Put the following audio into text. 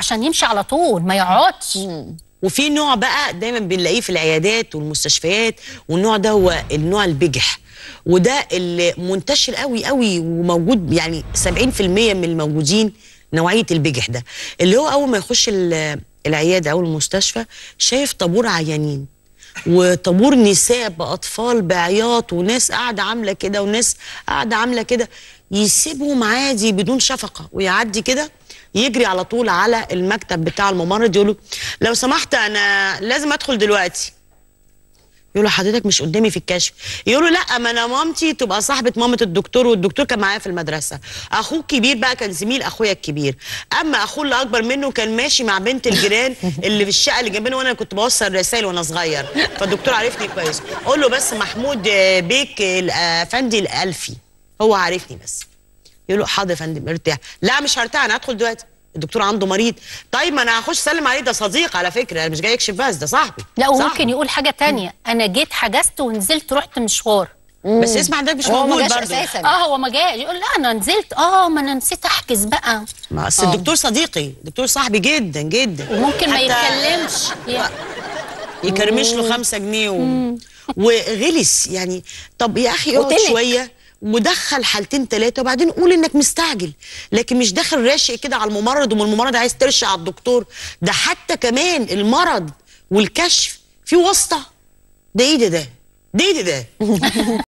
عشان يمشي على طول ما يقعدش وفي نوع بقى دايما بنلاقيه في العيادات والمستشفيات والنوع ده هو النوع البجح وده اللي منتشر قوي قوي وموجود يعني 70% من الموجودين نوعيه البجح ده اللي هو اول ما يخش ال- العياده او المستشفى شايف طابور عيانين وطابور نساء باطفال بعياط وناس قاعده عامله كده وناس قاعده عامله كده يسيبهم عادي بدون شفقه ويعدي كده يجري على طول على المكتب بتاع الممرض يقول له لو سمحت انا لازم ادخل دلوقتي يقول له حضرتك مش قدامي في الكشف يقول له لا ما انا مامتي تبقى صاحبه مامه الدكتور والدكتور كان معايا في المدرسه اخوه الكبير بقى كان زميل اخويا الكبير اما اخوه اللي اكبر منه كان ماشي مع بنت الجيران اللي في الشقه اللي جنبنا وانا كنت بوصل رسائل وانا صغير فالدكتور عارفني كويس قول له بس محمود آه، بيك الافندي الالفي هو عارفني بس يقول له حاضر يا فندم ارتاح لا مش هرتاح انا هدخل دلوقتي الدكتور عنده مريض طيب ما انا هخش اسلم عليه ده صديق على فكره انا مش جاي اكشف بس ده صاحبي لا صاحبي. وممكن يقول حاجه تانية انا جيت حجزت ونزلت رحت مشوار بس اسمع ده مش هو ما موجود جاش برضه أساساً. اه هو ما جاش يقول لا انا نزلت اه ما انا نسيت احجز بقى ما اصل الدكتور صديقي دكتور صاحبي جدا جدا وممكن ما حتى يتكلمش ي- يكرمش له خمسة جنيه و... وغلس يعني طب يا اخي اقعد وتنك. شويه ودخل حالتين ثلاثه وبعدين قول انك مستعجل لكن مش داخل راشق كده على الممرض ومن الممرض عايز ترشق على الدكتور ده حتى كمان المرض والكشف في واسطه ده ايه ده ده ده ايه ده ده